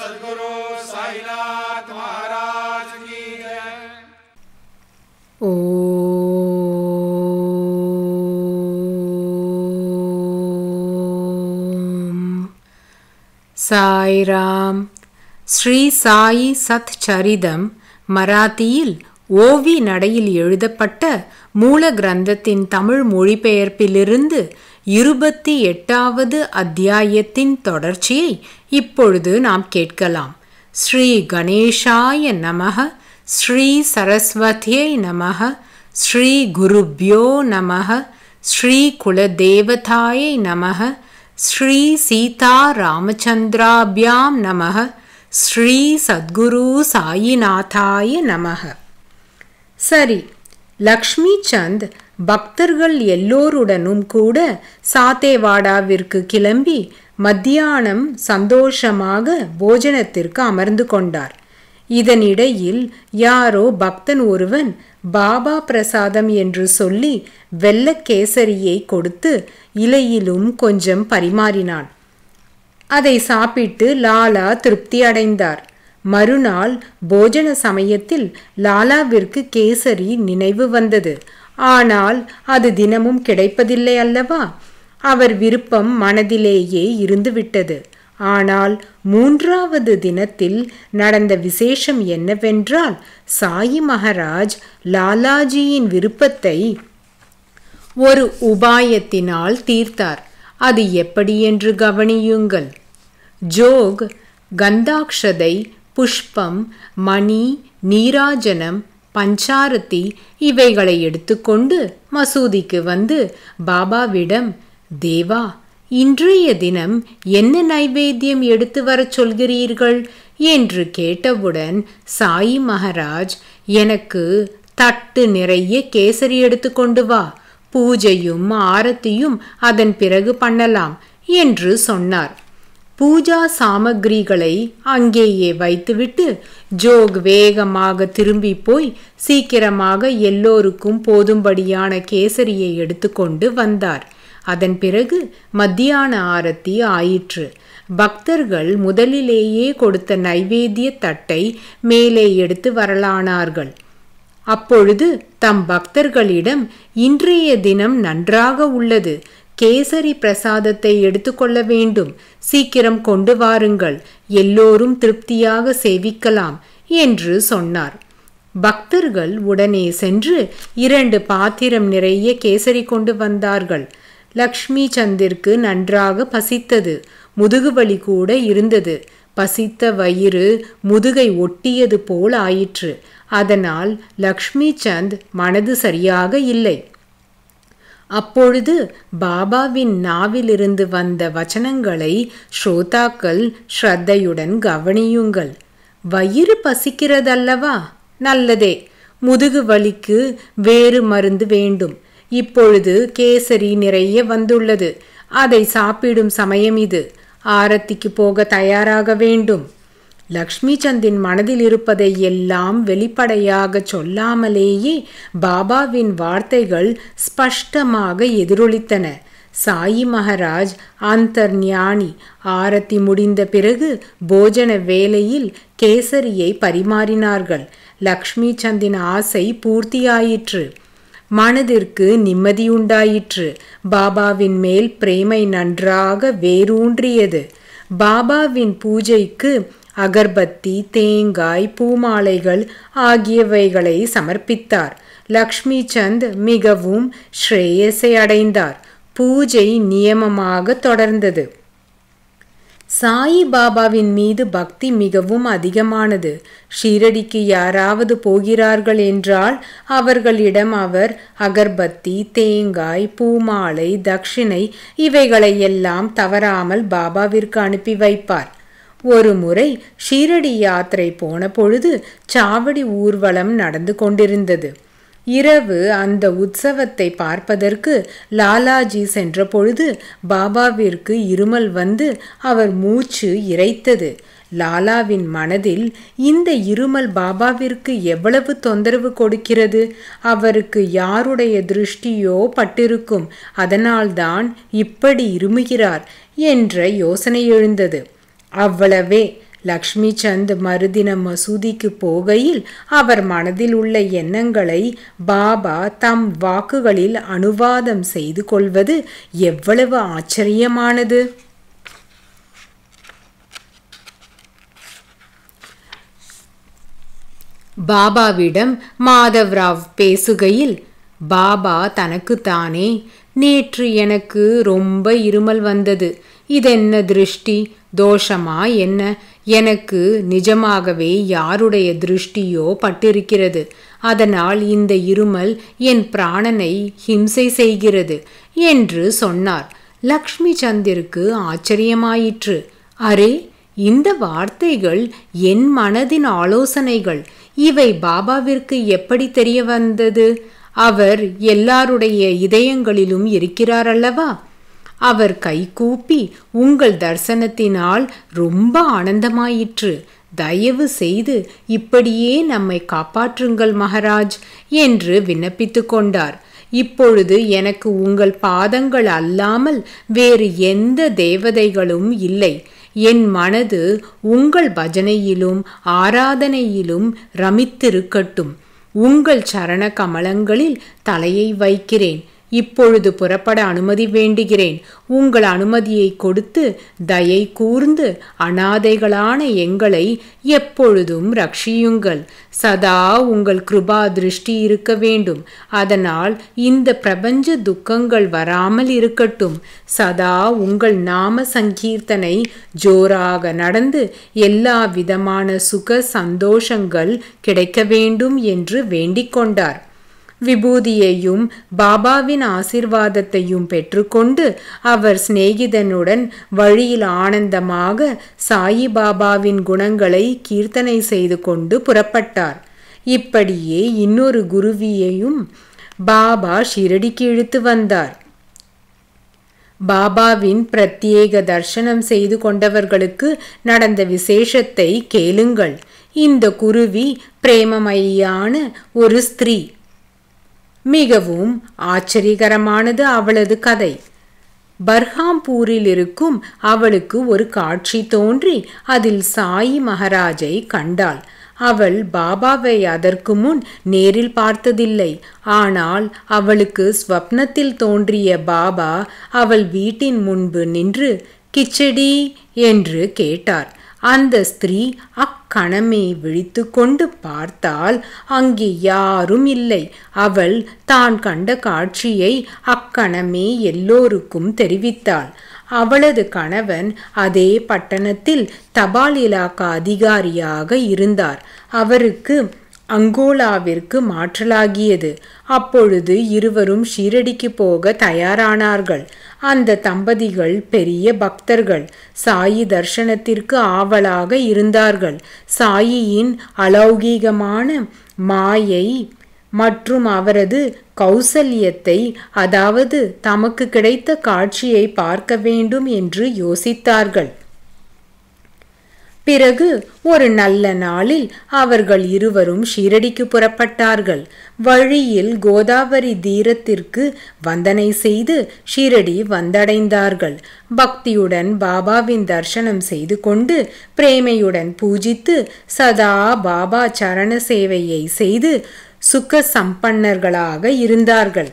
सदगुरु साईनाथ महाराज की जय ஓம் சாய்ராம் ஸ்ரீ சாயி சத் சரிதம் மராத்தியில் ஓவி நடையில் எழுதப்பட்ட மூல கிரந்தத்தின் தமிழ் மொழிபெயர்ப்பிலிருந்து இருபத்தி எட்டாவது அத்தியாயத்தின் தொடர்ச்சியை இப்பொழுது நாம் கேட்கலாம் ஸ்ரீ கணேஷாய நமக ஸ்ரீ சரஸ்வதியை நமக ஸ்ரீ குருப்யோ நமக ஸ்ரீ குலதேவதாயை நமக ஸ்ரீ சீதா ராமச்சந்திராபியாம் நமக ஸ்ரீ சத்குரு சாயிநாதாய நமக சரி லக்ஷ்மி சந்த் பக்தர்கள் எல்லோருடனும் கூட சாத்தேவாடாவிற்கு கிளம்பி மத்தியானம் சந்தோஷமாக போஜனத்திற்கு அமர்ந்து கொண்டார் இதனிடையில் யாரோ பக்தன் ஒருவன் பாபா பிரசாதம் என்று சொல்லி வெள்ளக்கேசரியை கொடுத்து இலையிலும் கொஞ்சம் பரிமாறினான் அதை சாப்பிட்டு லாலா திருப்தி அடைந்தார் மறுநாள் போஜன சமயத்தில் லாலாவிற்கு கேசரி நினைவு வந்தது ஆனால் அது தினமும் கிடைப்பதில்லை அல்லவா அவர் விருப்பம் மனதிலேயே இருந்துவிட்டது ஆனால் மூன்றாவது தினத்தில் நடந்த விசேஷம் என்னவென்றால் சாயி மகராஜ் லாலாஜியின் விருப்பத்தை ஒரு உபாயத்தினால் தீர்த்தார் அது எப்படி என்று கவனியுங்கள் ஜோக் கந்தாக்ஷதை புஷ்பம் மணி நீராஜனம் பஞ்சாரத்தி இவைகளை எடுத்துக்கொண்டு மசூதிக்கு வந்து பாபாவிடம் தேவா இன்றைய தினம் என்ன நைவேத்தியம் எடுத்து வரச் சொல்கிறீர்கள் என்று கேட்டவுடன் சாயி மகராஜ் எனக்கு தட்டு நிறைய கேசரி எடுத்துக்கொண்டு வா பூஜையும் ஆரத்தியும் அதன் பிறகு பண்ணலாம் என்று சொன்னார் பூஜா சாமகிரிகளை அங்கேயே வைத்துவிட்டு ஜோக் வேகமாக திரும்பி போய் சீக்கிரமாக எல்லோருக்கும் போதும்படியான கேசரியை எடுத்துக்கொண்டு வந்தார் அதன் பிறகு மத்தியான ஆரத்தி ஆயிற்று பக்தர்கள் முதலிலேயே கொடுத்த நைவேத்திய தட்டை மேலே எடுத்து வரலானார்கள் அப்பொழுது தம் பக்தர்களிடம் இன்றைய தினம் நன்றாக உள்ளது கேசரி பிரசாதத்தை எடுத்துக்கொள்ள வேண்டும் சீக்கிரம் கொண்டு வாருங்கள் எல்லோரும் திருப்தியாக சேவிக்கலாம் என்று சொன்னார் பக்தர்கள் உடனே சென்று இரண்டு பாத்திரம் நிறைய கேசரி கொண்டு வந்தார்கள் லக்ஷ்மி சந்திற்கு நன்றாக பசித்தது முதுகுவலி கூட இருந்தது பசித்த வயிறு முதுகை ஒட்டியது போல் ஆயிற்று அதனால் லக்ஷ்மி சந்த் மனது சரியாக இல்லை அப்பொழுது பாபாவின் நாவிலிருந்து வந்த வச்சனங்களை ஸ்ரோதாக்கள் ஸ்ரத்தையுடன் கவனியுங்கள் வயிறு பசிக்கிறதல்லவா நல்லதே முதுகு வலிக்கு வேறு மருந்து வேண்டும் இப்பொழுது கேசரி நிறைய வந்துள்ளது அதை சாப்பிடும் சமயம் இது ஆரத்திக்கு போக தயாராக வேண்டும் லக்ஷ்மி சந்தின் மனதில் இருப்பதை எல்லாம் வெளிப்படையாக சொல்லாமலேயே பாபாவின் வார்த்தைகள் ஸ்பஷ்டமாக எதிரொலித்தன சாயி மகராஜ் அந்தர்ஞானி ஆரத்தி முடிந்த பிறகு போஜன வேளையில் கேசரியை பரிமாறினார்கள் லக்ஷ்மி சந்தின் ஆசை பூர்த்தியாயிற்று மனதிற்கு நிம்மதியுண்டாயிற்று பாபாவின் மேல் பிரேமை நன்றாக வேரூன்றியது பாபாவின் பூஜைக்கு அகர்பத்தி தேங்காய் பூமாலைகள் ஆகியவைகளை சமர்ப்பித்தார் லக்ஷ்மி சந்த் மிகவும் ஸ்ரேயஸை அடைந்தார் பூஜை நியமமாக தொடர்ந்தது சாயி பாபாவின் மீது பக்தி மிகவும் அதிகமானது ஷீரடிக்கு யாராவது போகிறார்கள் என்றால் அவர்களிடம் அவர் அகர்பத்தி தேங்காய் பூமாலை தட்சிணை இவைகளை எல்லாம் தவறாமல் பாபாவிற்கு அனுப்பி வைப்பார் ஒரு முறை ஷீரடி யாத்திரை போன பொழுது சாவடி ஊர்வலம் நடந்து கொண்டிருந்தது இரவு அந்த உற்சவத்தை பார்ப்பதற்கு லாலாஜி சென்ற பொழுது பாபாவிற்கு இருமல் வந்து அவர் மூச்சு இறைத்தது லாலாவின் மனதில் இந்த இருமல் பாபாவிற்கு எவ்வளவு தொந்தரவு கொடுக்கிறது அவருக்கு யாருடைய திருஷ்டியோ பட்டிருக்கும் அதனால்தான் இப்படி இருமுகிறார் என்ற யோசனை எழுந்தது அவ்வளவே லக்ஷ்மி சந்த் மறுதினம் மசூதிக்கு போகையில் அவர் மனதில் உள்ள எண்ணங்களை பாபா தம் வாக்குகளில் அனுவாதம் செய்து கொள்வது எவ்வளவு ஆச்சரியமானது பாபாவிடம் மாதவ்ராவ் பேசுகையில் பாபா தனக்குத்தானே நேற்று எனக்கு ரொம்ப இருமல் வந்தது இதென்ன திருஷ்டி தோஷமா என்ன எனக்கு நிஜமாகவே யாருடைய திருஷ்டியோ பட்டிருக்கிறது அதனால் இந்த இருமல் என் பிராணனை ஹிம்சை செய்கிறது என்று சொன்னார் லக்ஷ்மி சந்திற்கு ஆச்சரியமாயிற்று அரே இந்த வார்த்தைகள் என் மனதின் ஆலோசனைகள் இவை பாபாவிற்கு எப்படி தெரிய வந்தது அவர் எல்லாருடைய இதயங்களிலும் இருக்கிறார் அல்லவா அவர் கைகூப்பி உங்கள் தரிசனத்தினால் ரொம்ப ஆனந்தமாயிற்று தயவு செய்து இப்படியே நம்மை காப்பாற்றுங்கள் மகாராஜ் என்று விண்ணப்பித்து கொண்டார் இப்பொழுது எனக்கு உங்கள் பாதங்கள் அல்லாமல் வேறு எந்த தேவதைகளும் இல்லை என் மனது உங்கள் பஜனையிலும் ஆராதனையிலும் ரமித்திருக்கட்டும் உங்கள் சரண கமலங்களில் தலையை வைக்கிறேன் இப்பொழுது புறப்பட அனுமதி வேண்டுகிறேன் உங்கள் அனுமதியை கொடுத்து தயை கூர்ந்து அனாதைகளான எங்களை எப்பொழுதும் ரட்சியுங்கள் சதா உங்கள் கிருபா திருஷ்டி இருக்க வேண்டும் அதனால் இந்த பிரபஞ்ச துக்கங்கள் வராமல் இருக்கட்டும் சதா உங்கள் நாம சங்கீர்த்தனை ஜோராக நடந்து எல்லா விதமான சுக சந்தோஷங்கள் கிடைக்க வேண்டும் என்று வேண்டிக் கொண்டார் விபூதியையும் பாபாவின் ஆசிர்வாதத்தையும் பெற்றுக்கொண்டு அவர் சிநேகிதனுடன் வழியில் ஆனந்தமாக சாயி பாபாவின் குணங்களை கீர்த்தனை செய்து கொண்டு புறப்பட்டார் இப்படியே இன்னொரு குருவியையும் பாபா ஷிரடிக்கு இழுத்து வந்தார் பாபாவின் பிரத்யேக தர்சனம் செய்து கொண்டவர்களுக்கு நடந்த விசேஷத்தை கேளுங்கள் இந்த குருவி பிரேமமையான ஒரு ஸ்திரீ மிகவும் ஆச்சரியகரமானது அவளது கதை பர்ஹாம்பூரில் இருக்கும் அவளுக்கு ஒரு காட்சி தோன்றி அதில் சாயி மகாராஜை கண்டாள் அவள் பாபாவை அதற்கு முன் நேரில் பார்த்ததில்லை ஆனால் அவளுக்கு ஸ்வப்னத்தில் தோன்றிய பாபா அவள் வீட்டின் முன்பு நின்று கிச்சடி என்று கேட்டார் அந்த ஸ்திரீ அக்கணமே விழித்து கொண்டு பார்த்தால் அங்கே யாரும் இல்லை அவள் தான் கண்ட காட்சியை அக்கணமே எல்லோருக்கும் தெரிவித்தாள் அவளது கணவன் அதே பட்டணத்தில் தபால் இலாக்கா அதிகாரியாக இருந்தார் அவருக்கு அங்கோலாவிற்கு மாற்றலாகியது அப்பொழுது இருவரும் ஷீரடிக்கு போக தயாரானார்கள் அந்த தம்பதிகள் பெரிய பக்தர்கள் சாயி தர்சனத்திற்கு ஆவலாக இருந்தார்கள் சாயியின் அலௌகீகமான மாயை மற்றும் அவரது கௌசல்யத்தை அதாவது தமக்கு கிடைத்த காட்சியை பார்க்க வேண்டும் என்று யோசித்தார்கள் பிறகு ஒரு நல்ல நாளில் அவர்கள் இருவரும் ஷீரடிக்கு புறப்பட்டார்கள் வழியில் கோதாவரி தீரத்திற்கு வந்தனை செய்து ஷீரடி வந்தடைந்தார்கள் பக்தியுடன் பாபாவின் தர்சனம் செய்து கொண்டு பிரேமையுடன் பூஜித்து சதா பாபா சரண சேவையை செய்து சுக சம்பன்னர்களாக இருந்தார்கள்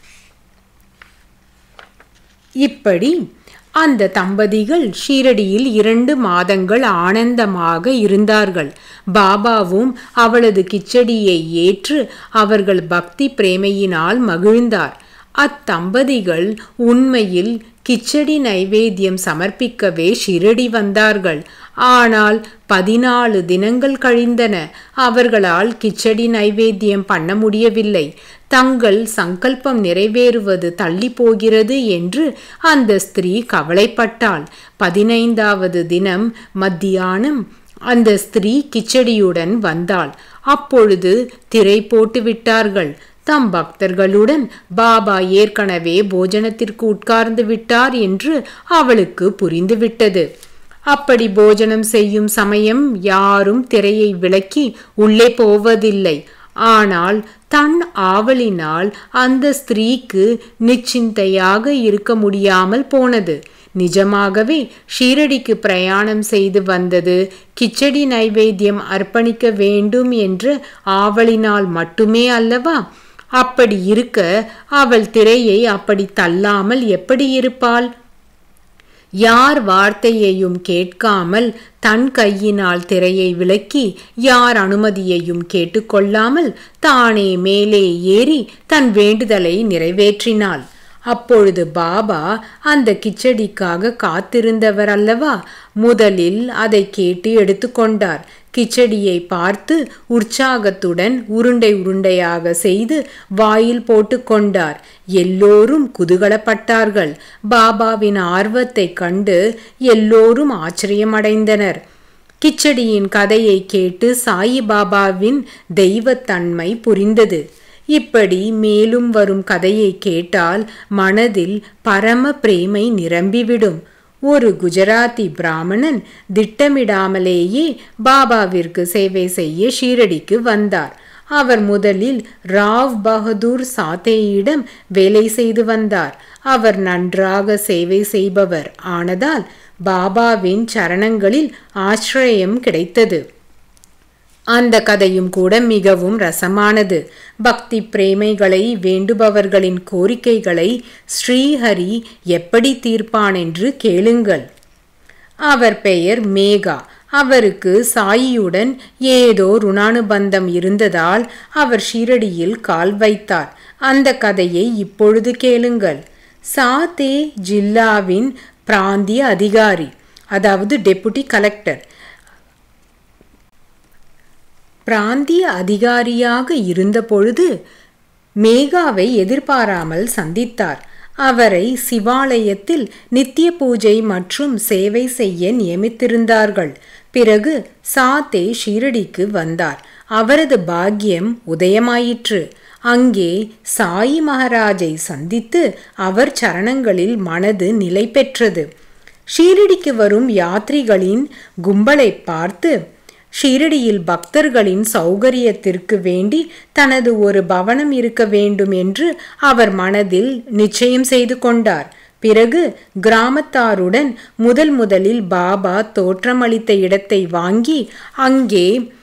இப்படி அந்த தம்பதிகள் ஷீரடியில் இரண்டு மாதங்கள் ஆனந்தமாக இருந்தார்கள் பாபாவும் அவளது கிச்சடியை ஏற்று அவர்கள் பக்தி பிரேமையினால் மகிழ்ந்தார் அத்தம்பதிகள் உண்மையில் கிச்சடி நைவேத்தியம் சமர்ப்பிக்கவே ஷிரடி வந்தார்கள் ஆனால் பதினாலு தினங்கள் கழிந்தன அவர்களால் கிச்சடி நைவேத்தியம் பண்ண முடியவில்லை தங்கள் சங்கல்பம் நிறைவேறுவது தள்ளி போகிறது என்று அந்த ஸ்திரீ கவலைப்பட்டாள் பதினைந்தாவது தினம் மத்தியானம் அந்த ஸ்திரீ கிச்சடியுடன் வந்தாள் அப்பொழுது திரை போட்டு விட்டார்கள் தம் பக்தர்களுடன் பாபா ஏற்கனவே போஜனத்திற்கு உட்கார்ந்து விட்டார் என்று அவளுக்கு புரிந்துவிட்டது அப்படி போஜனம் செய்யும் சமயம் யாரும் திரையை விலக்கி உள்ளே போவதில்லை ஆனால் தன் ஆவலினால் அந்த ஸ்திரீக்கு நிச்சிந்தையாக இருக்க முடியாமல் போனது நிஜமாகவே ஷீரடிக்கு பிரயாணம் செய்து வந்தது கிச்சடி நைவேத்தியம் அர்ப்பணிக்க வேண்டும் என்ற ஆவலினால் மட்டுமே அல்லவா அப்படி இருக்க அவள் திரையை அப்படி தள்ளாமல் எப்படி இருப்பாள் யார் வார்த்தையையும் கேட்காமல் தன் கையினால் திரையை விலக்கி யார் அனுமதியையும் கேட்டுக்கொள்ளாமல் தானே மேலே ஏறி தன் வேண்டுதலை நிறைவேற்றினாள் அப்பொழுது பாபா அந்த கிச்சடிக்காக காத்திருந்தவர் அல்லவா முதலில் அதை கேட்டு எடுத்துக்கொண்டார் கிச்சடியை பார்த்து உற்சாகத்துடன் உருண்டை உருண்டையாக செய்து வாயில் போட்டுக்கொண்டார் எல்லோரும் குதூகலப்பட்டார்கள் பாபாவின் ஆர்வத்தை கண்டு எல்லோரும் ஆச்சரியமடைந்தனர் கிச்சடியின் கதையை கேட்டு சாயி பாபாவின் தெய்வத்தன்மை புரிந்தது இப்படி மேலும் வரும் கதையை கேட்டால் மனதில் பரம பிரேமை நிரம்பிவிடும் ஒரு குஜராத்தி பிராமணன் திட்டமிடாமலேயே பாபாவிற்கு சேவை செய்ய ஷீரடிக்கு வந்தார் அவர் முதலில் ராவ் பகதூர் சாத்தேயிடம் வேலை செய்து வந்தார் அவர் நன்றாக சேவை செய்பவர் ஆனதால் பாபாவின் சரணங்களில் ஆசிரயம் கிடைத்தது அந்த கதையும் கூட மிகவும் ரசமானது பக்தி பிரேமைகளை வேண்டுபவர்களின் கோரிக்கைகளை ஸ்ரீஹரி எப்படி தீர்ப்பான் என்று கேளுங்கள் அவர் பெயர் மேகா அவருக்கு சாயியுடன் ஏதோ ருணானுபந்தம் இருந்ததால் அவர் ஷீரடியில் கால் வைத்தார் அந்த கதையை இப்பொழுது கேளுங்கள் சாத்தே ஜில்லாவின் பிராந்திய அதிகாரி அதாவது டெபுட்டி கலெக்டர் பிராந்திய அதிகாரியாக இருந்தபொழுது மேகாவை எதிர்பாராமல் சந்தித்தார் அவரை சிவாலயத்தில் நித்திய பூஜை மற்றும் சேவை செய்ய நியமித்திருந்தார்கள் பிறகு சாத்தே ஷீரடிக்கு வந்தார் அவரது பாக்கியம் உதயமாயிற்று அங்கே சாயி மகாராஜை சந்தித்து அவர் சரணங்களில் மனது நிலை பெற்றது ஷீரடிக்கு வரும் யாத்ரிகளின் கும்பலை பார்த்து ஷீரடியில் பக்தர்களின் சௌகரியத்திற்கு வேண்டி தனது ஒரு பவனம் இருக்க வேண்டும் என்று அவர் மனதில் நிச்சயம் செய்து கொண்டார் பிறகு கிராமத்தாருடன் முதல் முதலில் பாபா தோற்றமளித்த இடத்தை வாங்கி அங்கே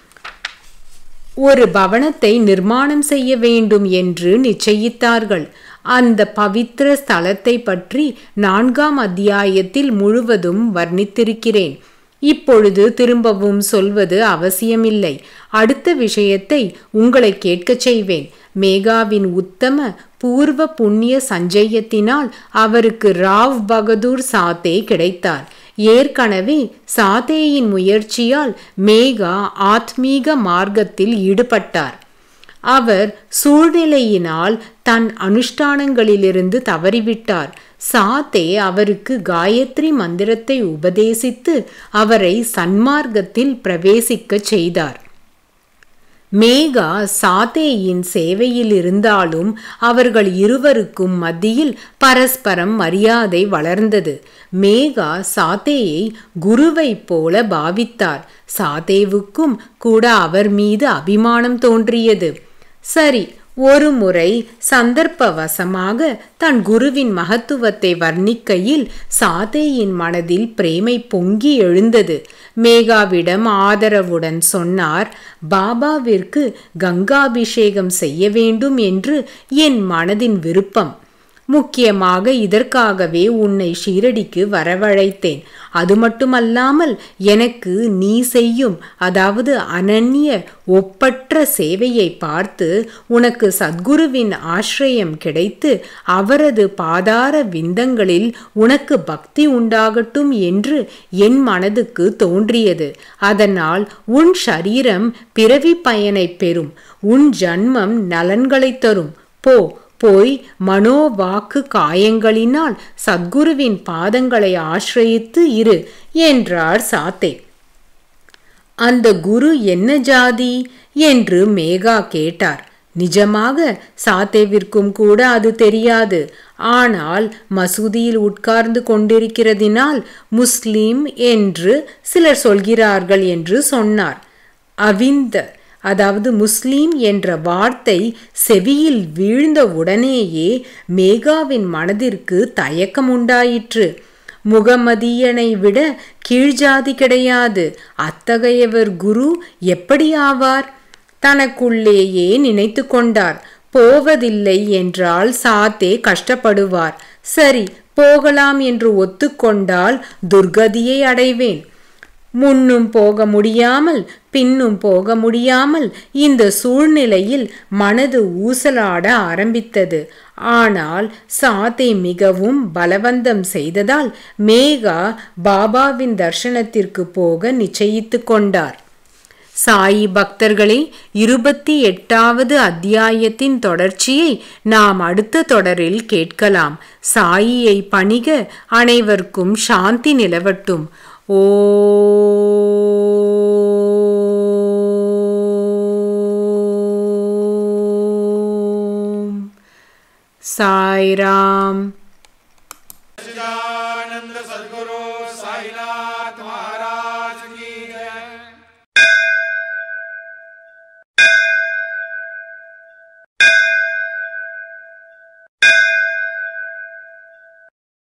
ஒரு பவனத்தை நிர்மாணம் செய்ய வேண்டும் என்று நிச்சயித்தார்கள் அந்த பவித்திர ஸ்தலத்தை பற்றி நான்காம் அத்தியாயத்தில் முழுவதும் வர்ணித்திருக்கிறேன் இப்பொழுது திரும்பவும் சொல்வது அவசியமில்லை அடுத்த விஷயத்தை உங்களை கேட்கச் செய்வேன் மேகாவின் உத்தம பூர்வ புண்ணிய சஞ்சயத்தினால் அவருக்கு ராவ் பகதூர் சாத்தே கிடைத்தார் ஏற்கனவே சாத்தேயின் முயற்சியால் மேகா ஆத்மீக மார்க்கத்தில் ஈடுபட்டார் அவர் சூழ்நிலையினால் தன் அனுஷ்டானங்களிலிருந்து தவறிவிட்டார் சாத்தே அவருக்கு காயத்ரி மந்திரத்தை உபதேசித்து அவரை சன்மார்க்கத்தில் பிரவேசிக்கச் செய்தார் மேகா சாத்தேயின் சேவையில் இருந்தாலும் அவர்கள் இருவருக்கும் மத்தியில் பரஸ்பரம் மரியாதை வளர்ந்தது மேகா சாத்தேயை குருவைப் போல பாவித்தார் சாத்தேவுக்கும் கூட அவர் மீது அபிமானம் தோன்றியது சரி ஒரு முறை சந்தர்ப்பவசமாக தன் குருவின் மகத்துவத்தை வர்ணிக்கையில் சாதேயின் மனதில் பிரேமை பொங்கி எழுந்தது மேகாவிடம் ஆதரவுடன் சொன்னார் பாபாவிற்கு கங்காபிஷேகம் செய்ய வேண்டும் என்று என் மனதின் விருப்பம் முக்கியமாக இதற்காகவே உன்னை ஷீரடிக்கு வரவழைத்தேன் அது மட்டுமல்லாமல் எனக்கு நீ செய்யும் அதாவது அனன்ய ஒப்பற்ற சேவையை பார்த்து உனக்கு சத்குருவின் ஆசிரியம் கிடைத்து அவரது பாதார விந்தங்களில் உனக்கு பக்தி உண்டாகட்டும் என்று என் மனதுக்கு தோன்றியது அதனால் உன் சரீரம் பிறவி பயனை பெறும் உன் ஜன்மம் நலன்களை தரும் போ போய் மனோவாக்கு காயங்களினால் சத்குருவின் பாதங்களை ஆசிரயித்து இரு என்றார் சாத்தே அந்த குரு என்ன ஜாதி என்று மேகா கேட்டார் நிஜமாக சாத்தேவிற்கும் கூட அது தெரியாது ஆனால் மசூதியில் உட்கார்ந்து கொண்டிருக்கிறதினால் முஸ்லிம் என்று சிலர் சொல்கிறார்கள் என்று சொன்னார் அவிந்த அதாவது முஸ்லீம் என்ற வார்த்தை செவியில் வீழ்ந்த உடனேயே மேகாவின் மனதிற்கு தயக்கம் உண்டாயிற்று முகமதியனை விட கீழ்ஜாதி கிடையாது அத்தகையவர் குரு எப்படி ஆவார் தனக்குள்ளேயே நினைத்து கொண்டார் போவதில்லை என்றால் சாத்தே கஷ்டப்படுவார் சரி போகலாம் என்று ஒத்துக்கொண்டால் துர்கதியை அடைவேன் முன்னும் போக முடியாமல் பின்னும் போக முடியாமல் இந்த சூழ்நிலையில் மனது ஊசலாட ஆரம்பித்தது ஆனால் சாத்தை மிகவும் பலவந்தம் செய்ததால் மேகா பாபாவின் தர்ஷனத்திற்கு போக நிச்சயித்து கொண்டார் சாயி பக்தர்களே இருபத்தி எட்டாவது அத்தியாயத்தின் தொடர்ச்சியை நாம் அடுத்த தொடரில் கேட்கலாம் சாயியை பணிக அனைவருக்கும் சாந்தி நிலவட்டும் ஓம் சாய்ராம் सच्चिदानंद सद्गुरु साईनाथ